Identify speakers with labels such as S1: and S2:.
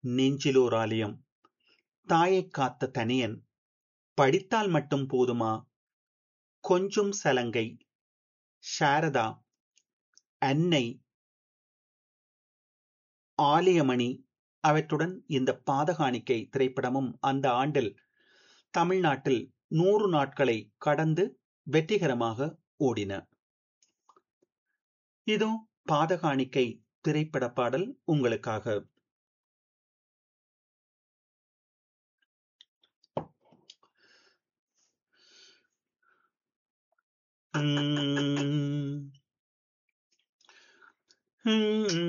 S1: நெஞ்சிலோர் ஆலயம் தாயைக் காத்த தனியன் படித்தால் மட்டும் போதுமா கொஞ்சும் சலங்கை சாரதா அன்னை ஆலயமணி அவற்றுடன் இந்த பாதகாணிக்கை திரைப்படமும் அந்த ஆண்டில் தமிழ்நாட்டில் நூறு நாட்களை கடந்து வெற்றிகரமாக ஓடின இதோ பாதகாணிக்கை திரைப்பட பாடல் உங்களுக்காக உம் உம்